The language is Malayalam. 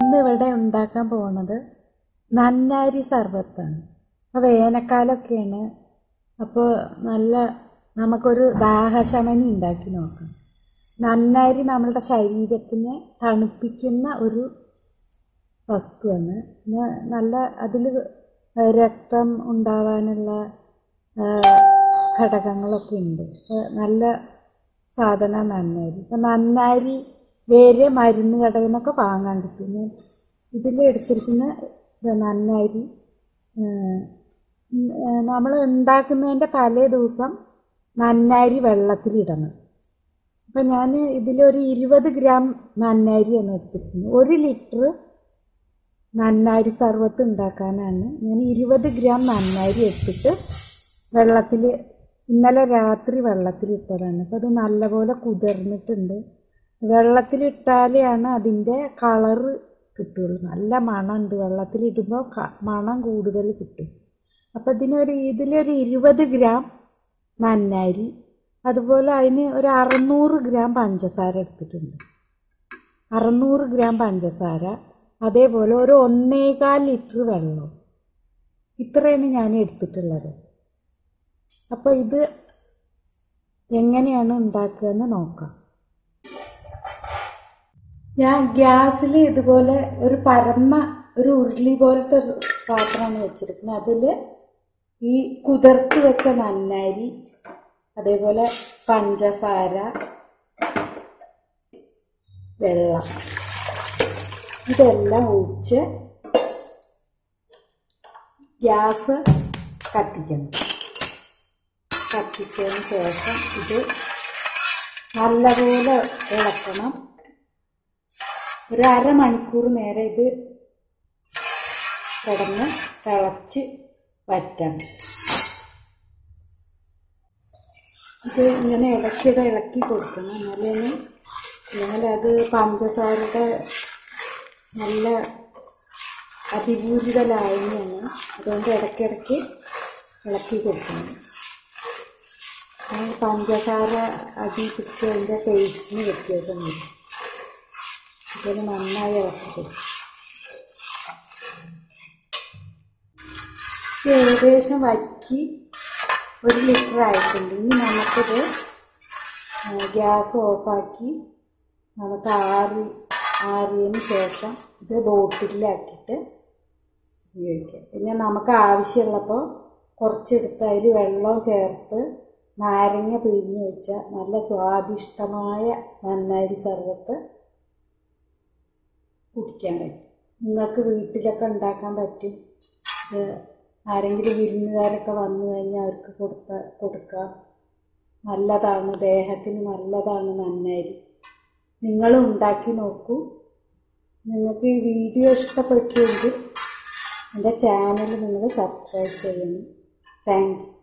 ഇന്ന് ഇവിടെ ഉണ്ടാക്കാൻ പോകുന്നത് നന്നാരി സർബത്താണ് അപ്പോൾ വേനൽക്കാലമൊക്കെയാണ് അപ്പോൾ നല്ല നമുക്കൊരു ദാഹശമനി ഉണ്ടാക്കി നോക്കാം നന്നാരി നമ്മളുടെ ശരീരത്തിനെ തണുപ്പിക്കുന്ന ഒരു വസ്തുവാണ് പിന്നെ നല്ല അതിൽ രക്തം ഉണ്ടാവാനുള്ള ആ, ഘടകങ്ങളൊക്കെ ഉണ്ട് അപ്പോൾ നല്ല സാധന നന്നാരി അപ്പം നന്നാരി വേറെ മരുന്ന് കടയിൽ നിന്നൊക്കെ വാങ്ങാൻ കിട്ടും ഞാൻ ഇതിൽ എടുത്തിരിക്കുന്ന ഇത് നന്നാരി നമ്മൾ ഉണ്ടാക്കുന്നതിൻ്റെ തലേ ദിവസം നന്നാരി വെള്ളത്തിലിടണം അപ്പം ഞാൻ ഇതിലൊരു ഇരുപത് ഗ്രാം നന്നാരിയാണ് എടുത്തിരിക്കുന്നത് ഒരു ലിറ്റർ നന്നാരി സർവത്ത് ഉണ്ടാക്കാനാണ് ഞാൻ ഇരുപത് ഗ്രാം നന്നാരി എടുത്തിട്ട് വെള്ളത്തിൽ ഇന്നലെ രാത്രി വെള്ളത്തിലിട്ടതാണ് അപ്പോൾ അത് നല്ലപോലെ കുതിർന്നിട്ടുണ്ട് വെള്ളത്തിലിട്ടാലാണ് അതിൻ്റെ കളറ് കിട്ടുള്ളൂ നല്ല മണമുണ്ട് വെള്ളത്തിലിടുമ്പോൾ ക- മണം കൂടുതൽ കിട്ടും അപ്പോൾ ഇതിനൊരു ഇതിലൊരു ഇരുപത് ഗ്രാം നന്നാരി അതുപോലെ അതിന് ഒരു അറുന്നൂറ് ഗ്രാം പഞ്ചസാര എടുത്തിട്ടുണ്ട് അറുന്നൂറ് ഗ്രാം പഞ്ചസാര അതേപോലെ ഒരു ഒന്നേകാൽ ലിറ്റർ വെള്ളം ഇത്രയാണ് ഞാൻ എടുത്തിട്ടുള്ളത് അപ്പോൾ ഇത് എങ്ങനെയാണ് ഉണ്ടാക്കുക എന്ന് നോക്കാം ഞാൻ ഗ്യാസിൽ ഇതുപോലെ ഒരു പരന്ന ഒരു ഉരുളി പോലത്തെ ഒരു പാത്രമാണ് വെച്ചിരിക്കുന്നത് അതിൽ ഈ കുതിർത്ത് വെച്ച നന്നാരി അതേപോലെ പഞ്ചസാര വെള്ളം ഇതെല്ലാം ഒഴിച്ച് ഗ്യാസ് കത്തിക്കണം കത്തിച്ചതിന് ശേഷം ഇത് നല്ലപോലെ ഇളക്കണം ഒരു അരമണിക്കൂർ നേരം ഇത് കിടന്ന് തിളച്ച് വറ്റണം ഇത് ഇങ്ങനെ ഇടയ്ക്കിടെ ഇളക്കി കൊടുക്കണം എന്നാലേ അല്ലെങ്കിൽ അത് പഞ്ചസാരയുടെ നല്ല അതിപൂരിത ലായനിയാണ് അതുകൊണ്ട് ഇടയ്ക്കിടയ്ക്ക് ഇളക്കി കൊടുക്കണം ആ പഞ്ചസാര അടി പിടിച്ച് അതിൻ്റെ ടേസ്റ്റിന് വ്യത്യാസം വരും ഇതിന് നന്നായി ഇളക്കി കൊടുക്കും ഇത് ഏകദേശം വറ്റി ഒരു ലിറ്റർ ആയിട്ടുണ്ട് ഇനി നമുക്കിത് ആ, ഗ്യാസ് ഓഫാക്കി നമുക്ക് ആറി ആറിയതിന് ശേഷം ഇത് ബോട്ടിലാക്കിയിട്ട് ഉപയോഗിക്കാം പിന്നെ നമുക്ക് ആവശ്യമുള്ളപ്പോൾ കുറച്ചെടുത്ത് അതിൽ വെള്ളം ചേർത്ത് നാരങ്ങ പിഴിഞ്ഞ് വെച്ചാൽ നല്ല സ്വാദിഷ്ടമായ നന്നാരി സർവത്ത് കുടിക്കാൻ പറ്റും നിങ്ങൾക്ക് വീട്ടിലൊക്കെ ഉണ്ടാക്കാൻ പറ്റും ഇത് ആരെങ്കിലും വിരുന്നുകാരൊക്കെ വന്നു കഴിഞ്ഞാൽ അവർക്ക് കൊടുത്ത കൊടുക്കാം നല്ലതാണ് ദേഹത്തിന് നല്ലതാണ് നന്നാരി നിങ്ങളും ഉണ്ടാക്കി നോക്കൂ നിങ്ങൾക്ക് ഈ വീഡിയോ ഇഷ്ടപ്പെട്ടുവെങ്കിൽ എൻ്റെ ചാനൽ നിങ്ങൾ സബ്സ്ക്രൈബ് ചെയ്യണം താങ്ക്സ്